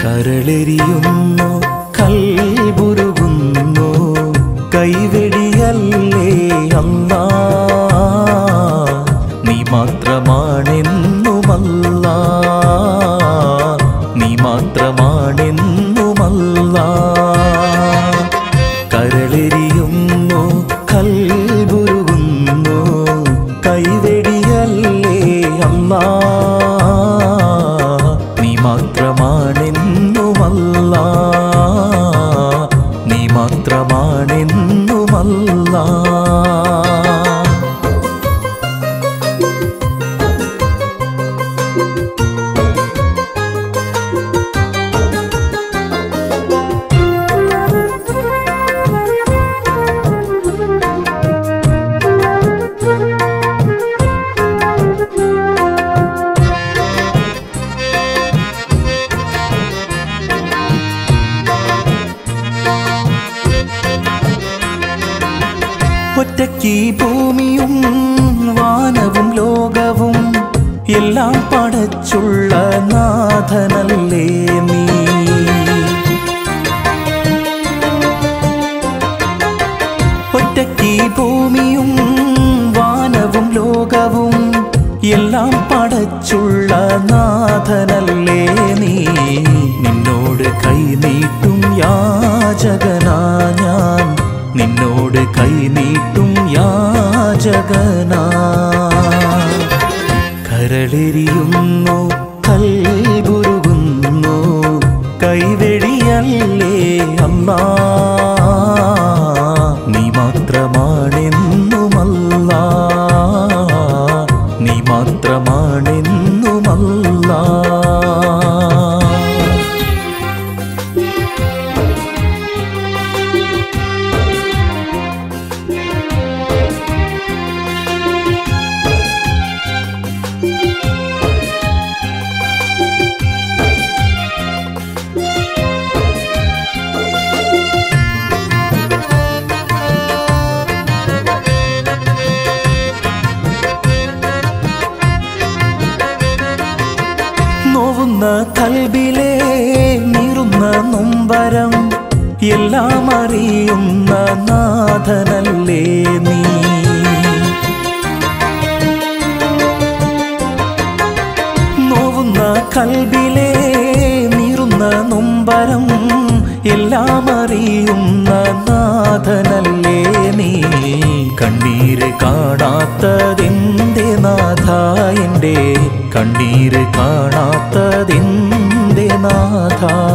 കരളെരിയുന്നു കൽബുരുകുന്നു കൈവെടിയല്ലേ അല്ലാ നീ മാത്രമാണെന്നുമല്ല നീ മാത്രമാണെന്നുമല്ല കരളെരിയുന്നു കൽബുരുകുന്നു കൈവെടിയല്ലേ അല്ലാ നീ മാത്രമാണെന്നുമല്ല നീ മാത്രമാണെന്നുമല്ല ഒറ്റയ്ക്ക് ഈ ഭൂമിയും വാനവും ലോകവും എല്ലാം പടച്ചുള്ള നാഥനല്ലേ നീ ഒറ്റയ്ക്ക് ഈ ഭൂമിയും വാനവും ലോകവും എല്ലാം പടച്ചുള്ള നാഥനല്ലേ നീ നിന്നോട് കൈനീട്ടും യാചകനാ ഞാൻ നിന്നോട് കൈനീട്ടും യാചകനാ കരളെരിയുന്നു കൽബുരുകുന്നു കൈവെടിയല്ലേ അമ്മാ നീ മാത്രമാണെന്നുമല്ല നീ മാത്രമാണെന്നുമല്ല നോവുന്ന കൽബിലെ നീറുന്ന നൊമ്പരം എല്ലാം അറിയുന്ന നാഥനല്ലേ നീ നോവുന്ന കൽബിലെ നീറുന്ന നൊമ്പരം എല്ലാം അറിയുന്ന നാഥനല്ലേ നീ കണ്ണീര് കാണാത്തതെന്റെ നാഥ എൻ്റെ കണ്ണീര് കാണാത്തതെന്റെ നാഥ